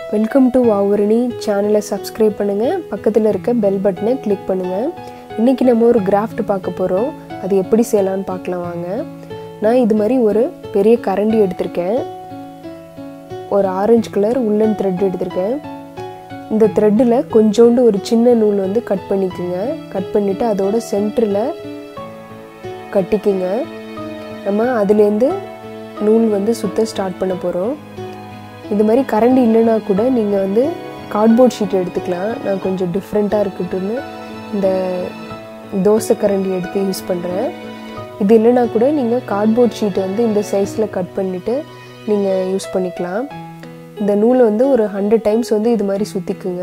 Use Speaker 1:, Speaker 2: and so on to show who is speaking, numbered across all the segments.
Speaker 1: welcome to வாவரணி சேனலை subscribe பண்ணுங்கள் பக்கத்தில் இருக்க பெல் பட்டனை கிளிக் பண்ணுங்கள் இன்றைக்கி நம்ம ஒரு கிராஃப்ட் பார்க்க போகிறோம் அது எப்படி செய்யலான்னு பார்க்கலாம் வாங்க நான் இது மாதிரி ஒரு பெரிய கரண்டி எடுத்திருக்கேன் ஒரு ஆரஞ்சு கலர் உள்ளன் த்ரெட் எடுத்திருக்கேன் இந்த த்ரெட்டில் கொஞ்சோண்டு ஒரு சின்ன நூல் வந்து கட் பண்ணிக்கோங்க கட் பண்ணிவிட்டு அதோட சென்டரில் கட்டிக்குங்க நம்ம அதுலேருந்து நூல் வந்து சுத்த ஸ்டார்ட் பண்ண போகிறோம் இது மாதிரி கரண்டி இல்லைனா கூட நீங்கள் வந்து கார்ட்போர்ட் ஷீட் எடுத்துக்கலாம் நான் கொஞ்சம் டிஃப்ரெண்ட்டாக இருக்கட்டும்னு இந்த தோசை கரண்டி எடுத்து யூஸ் பண்ணுறேன் இது இல்லைனா கூட நீங்கள் கார்ட்போர்ட் ஷீட்டை வந்து இந்த சைஸில் கட் பண்ணிவிட்டு நீங்கள் யூஸ் பண்ணிக்கலாம் இந்த நூலை வந்து ஒரு ஹண்ட்ரட் டைம்ஸ் வந்து இது மாதிரி சுற்றிக்குங்க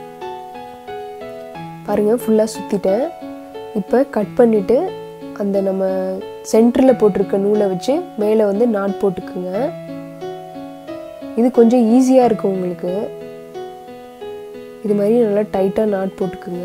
Speaker 1: பாருங்கள் ஃபுல்லாக சுற்றிட்டேன் இப்போ கட் பண்ணிவிட்டு அந்த நம்ம சென்டரில் போட்டிருக்க நூலை வச்சு மேலே வந்து நாட் போட்டுக்குங்க இது கொஞ்சம் ஈஸியாக இருக்கும் உங்களுக்கு இது மாதிரி நல்லா டைட்டாக நாட் போட்டுக்குங்க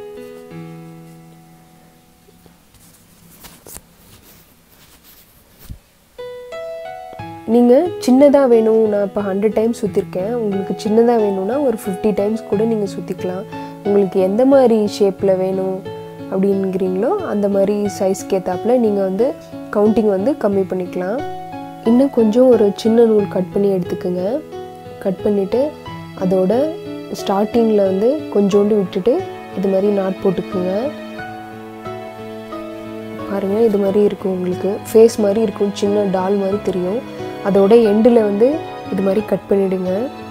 Speaker 1: நீங்கள் சின்னதாக வேணும் நான் இப்போ ஹண்ட்ரட் டைம்ஸ் சுற்றிருக்கேன் உங்களுக்கு சின்னதாக வேணும்னா ஒரு ஃபிஃப்டி டைம்ஸ் கூட நீங்கள் சுற்றிக்கலாம் உங்களுக்கு எந்த மாதிரி ஷேப்பில் வேணும் அப்படிங்கிறீங்களோ அந்த மாதிரி சைஸ்க்கு ஏற்றாப்புல நீங்கள் வந்து கவுண்டிங் வந்து கம்மி பண்ணிக்கலாம் இன்னும் கொஞ்சம் ஒரு சின்ன நூல் கட் பண்ணி எடுத்துக்கோங்க கட் பண்ணிவிட்டு அதோட ஸ்டார்டிங்கில் வந்து கொஞ்சோண்டு விட்டுட்டு இது மாதிரி நாட் போட்டுக்குங்க பாருங்கள் இது மாதிரி இருக்கும் உங்களுக்கு ஃபேஸ் மாதிரி இருக்கும் சின்ன டால் மாதிரி தெரியும் அதோட எண்டில் வந்து இது மாதிரி கட் பண்ணிவிடுங்க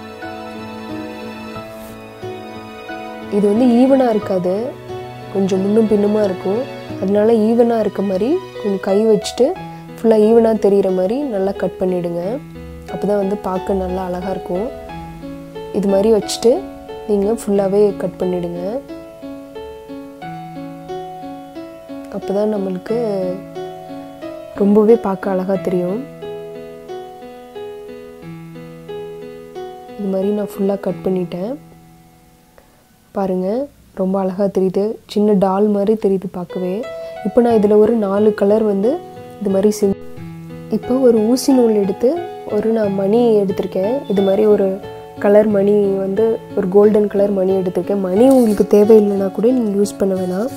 Speaker 1: இது வந்து ஈவனாக இருக்காது கொஞ்சம் முன்னும் பின்னுமா இருக்கும் அதனால ஈவனாக இருக்க மாதிரி கொஞ்சம் கை வச்சுட்டு ஃபுல்லாக ஈவனாக தெரிகிற மாதிரி நல்லா கட் பண்ணிவிடுங்க அப்போ தான் வந்து பார்க்க நல்லா அழகாக இருக்கும் இது மாதிரி வச்சுட்டு நீங்கள் ஃபுல்லாகவே கட் பண்ணிவிடுங்க அப்போ தான் நம்மளுக்கு ரொம்பவே பார்க்க அழகாக தெரியும் இது மாதிரி நான் ஃபுல்லாக கட் பண்ணிட்டேன் பாருங்கள் ரொம்ப அழகாக தெரியுது சின்ன டால் மாதிரி தெரியுது பார்க்கவே இப்போ நான் இதில் ஒரு நாலு கலர் வந்து இது மாதிரி செஞ்சு இப்போ ஒரு ஊசி நூல் எடுத்து ஒரு நான் மணி எடுத்திருக்கேன் இது மாதிரி ஒரு கலர் மணி வந்து ஒரு கோல்டன் கலர் மணி எடுத்திருக்கேன் மணி உங்களுக்கு தேவையில்லைனா கூட நீங்கள் யூஸ் பண்ண வேணாம்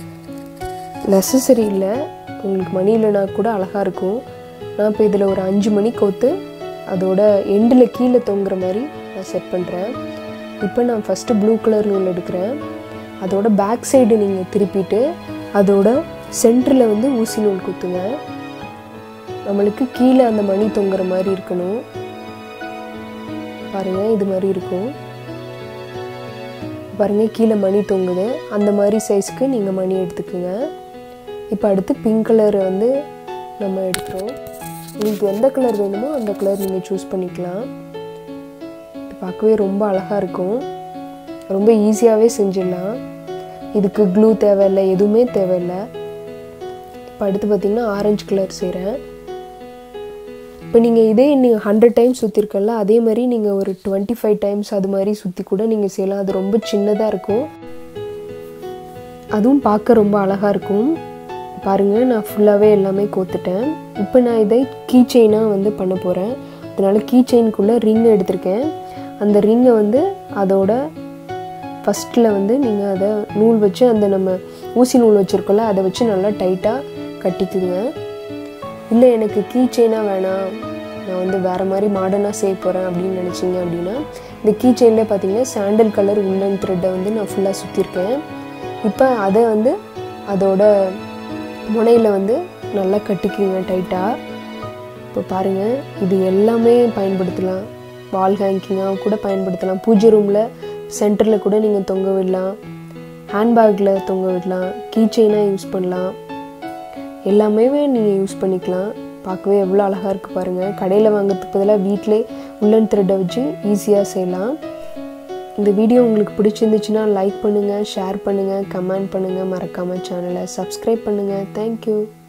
Speaker 1: நெசசரி இல்லை உங்களுக்கு மணி இல்லைனா கூட அழகாக இருக்கும் நான் இப்போ இதில் ஒரு அஞ்சு மணி கோத்து அதோட எண்டில் கீழே தொங்குற மாதிரி நான் செட் பண்ணுறேன் இப்போ நான் ஃபஸ்ட்டு ப்ளூ கலர் நூல் எடுக்கிறேன் அதோட பேக் சைடு நீங்கள் திருப்பிட்டு அதோட சென்டரில் வந்து ஊசி நூல் குத்துங்க நம்மளுக்கு கீழே அந்த மணி தொங்குற மாதிரி இருக்கணும் பாருங்கள் இது மாதிரி இருக்கும் பாருங்கள் கீழே மணி தொங்குது அந்த மாதிரி சைஸ்க்கு நீங்கள் மணி எடுத்துக்கோங்க இப்போ அடுத்து பிங்க் கலர் வந்து நம்ம எடுக்கிறோம் உங்களுக்கு எந்த கலர் வேணுமோ அந்த கலர் நீங்கள் சூஸ் பண்ணிக்கலாம் இது பார்க்கவே ரொம்ப அழகாக இருக்கும் ரொம்ப ஈஸியாகவே செஞ்சிடலாம் இதுக்கு க்ளூ தேவையில்லை எதுவுமே தேவையில்லை இப்போ அடுத்து பார்த்திங்கன்னா ஆரஞ்சு கலர் செய்கிறேன் இப்போ நீங்கள் இதே நீங்கள் ஹண்ட்ரட் டைம்ஸ் சுற்றிருக்கல அதே மாதிரி நீங்கள் ஒரு டுவெண்ட்டி ஃபைவ் டைம்ஸ் அது மாதிரி சுற்றி கூட நீங்கள் செய்யலாம் அது ரொம்ப சின்னதாக இருக்கும் அதுவும் பார்க்க ரொம்ப அழகாக இருக்கும் பாருங்கள் நான் ஃபுல்லாகவே எல்லாமே கோத்துட்டேன் இப்போ நான் இதை கீ செயினாக வந்து பண்ண போகிறேன் அதனால் கீ செயின்குள்ளே ரிங் எடுத்திருக்கேன் அந்த ரிங்கை வந்து அதோட ஃபஸ்ட்டில் வந்து நீங்கள் அதை நூல் வச்சு அந்த நம்ம ஊசி நூல் வச்சுருக்கோம்ல அதை வச்சு நல்லா டைட்டாக கட்டிக்குங்க இல்லை எனக்கு கீ செயினாக வேணாம் நான் வந்து வேறு மாதிரி மாடர்னாக செய்ய போகிறேன் அப்படின்னு நினச்சிங்க அப்படின்னா இந்த கீ செயினில் பார்த்தீங்கன்னா சாண்டல் கலர் உள்ளன் த்ரெட்டை வந்து நான் ஃபுல்லாக சுற்றிருக்கேன் இப்போ அதை வந்து அதோட முனையில் வந்து நல்லா கட்டிக்குங்க டைட்டாக இப்போ பாருங்கள் இது எல்லாமே பயன்படுத்தலாம் வால் ஹேங்கிங்காக கூட பயன்படுத்தலாம் பூஜை ரூமில் சென்டரில் கூட நீங்கள் தொங்க விடலாம் ஹேண்ட்பேக்கில் தொங்க விடலாம் கீ செயினாக யூஸ் பண்ணலாம் எல்லாமே நீங்கள் யூஸ் பண்ணிக்கலாம் பார்க்கவே எவ்வளோ அழகாக இருக்குது பாருங்கள் கடையில் வாங்குறதுக்கு பதிலாக வீட்டிலே உள்ளன் த்ரெட்டை வச்சு ஈஸியாக செய்யலாம் இந்த வீடியோ உங்களுக்கு பிடிச்சிருந்துச்சுன்னா லைக் பண்ணுங்கள் ஷேர் பண்ணுங்கள் கமெண்ட் பண்ணுங்கள் மறக்காமல் சேனலை சப்ஸ்கிரைப் பண்ணுங்கள் தேங்க்யூ